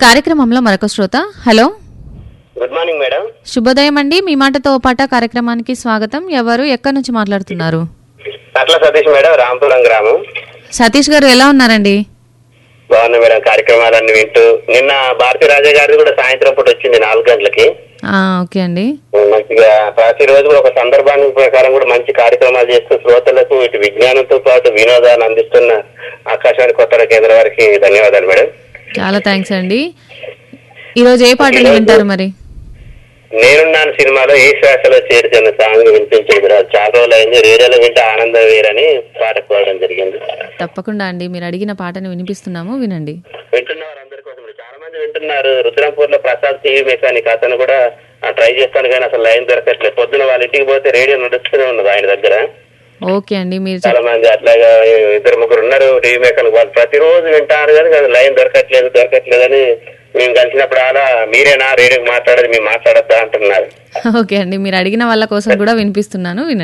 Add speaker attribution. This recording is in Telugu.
Speaker 1: కార్యక్రమంలో మరొక శ్రోత హలో
Speaker 2: గుడ్ మార్నింగ్ మేడం
Speaker 1: శుభోదయం అండి మీ మాటతో పాట కార్యక్రమానికి స్వాగతం ఎవరు ఎక్కడి నుంచి మాట్లాడుతున్నారు
Speaker 2: అట్ల సతీష్ మేడం రాంపురం గ్రామం
Speaker 1: సతీష్ గారు ఎలా ఉన్నారండి
Speaker 2: బాగున్నా మేడం కార్యక్రమాలన్నీ వింటూ నిన్న భారతీ రాజా గారిది కూడా సాయంత్రం పూట వచ్చింది నాలుగు గంటలకి
Speaker 1: ఆ, ఓకే అండి
Speaker 2: మంచిగా ప్రతిరోజు కూడా ఒక సందర్భాన్ని ప్రకారం కూడా మంచి కార్యక్రమాలు చేస్తూ శ్రోతలకు ఇటు విజ్ఞానంతో పాటు వినోదాన్ని అందిస్తున్న ఆకాశవాణి కొత్త కేంద్రం వారికి ధన్యవాదాలు మేడం
Speaker 1: చాలా థ్యాంక్స్ అండి ఈరోజు ఏ పాటలు వింటారు మరి
Speaker 2: నేనున్నాను సినిమాలో ఏ శ్వాసలో చేరుతున్న సాంగ్ వినిపించింది రా. చాలా రోజులు అయింది రేడియోలో వింటే ఆనందం వేరని పాట కోరడం జరిగింది
Speaker 1: తప్పకుండా అండి మీరు అడిగిన పాటను వినిపిస్తున్నాము వినండి
Speaker 2: వింటున్న వారందరి కోసం ఇప్పుడు చాలా మంది వింటున్నారు రుద్రంపూర్ లో ప్రసాద్ టీవీ మెకానిక్ అతను కూడా ట్రై చేస్తాను కానీ అసలు లైన్ దొరకట్లేదు పొద్దున వాళ్ళ ఇంటికి పోతే రేడియో నడుస్తూనే ఉన్నది ఆయన దగ్గర
Speaker 1: ఓకే అండి మీరు
Speaker 2: చాలా
Speaker 1: చెప్-
Speaker 2: మంది అట్లాగా ఇద్దరు ముగ్గురు ఉన్నారు టీవీ మెకానిక్ వాళ్ళు ప్రతిరోజు వింటారు కానీ కానీ లైన్ దొరకట్లేదు దొరకట్లేదు అని మేము కలిసినప్పుడు అలా మీరేనా రేడియోకి మాట్లాడేది మేము మాట్లాడద్దా అంటున్నారు
Speaker 1: ఓకే అండి మీరు అడిగిన వాళ్ళ కోసం కూడా వినిపిస్తున్నాను వినండి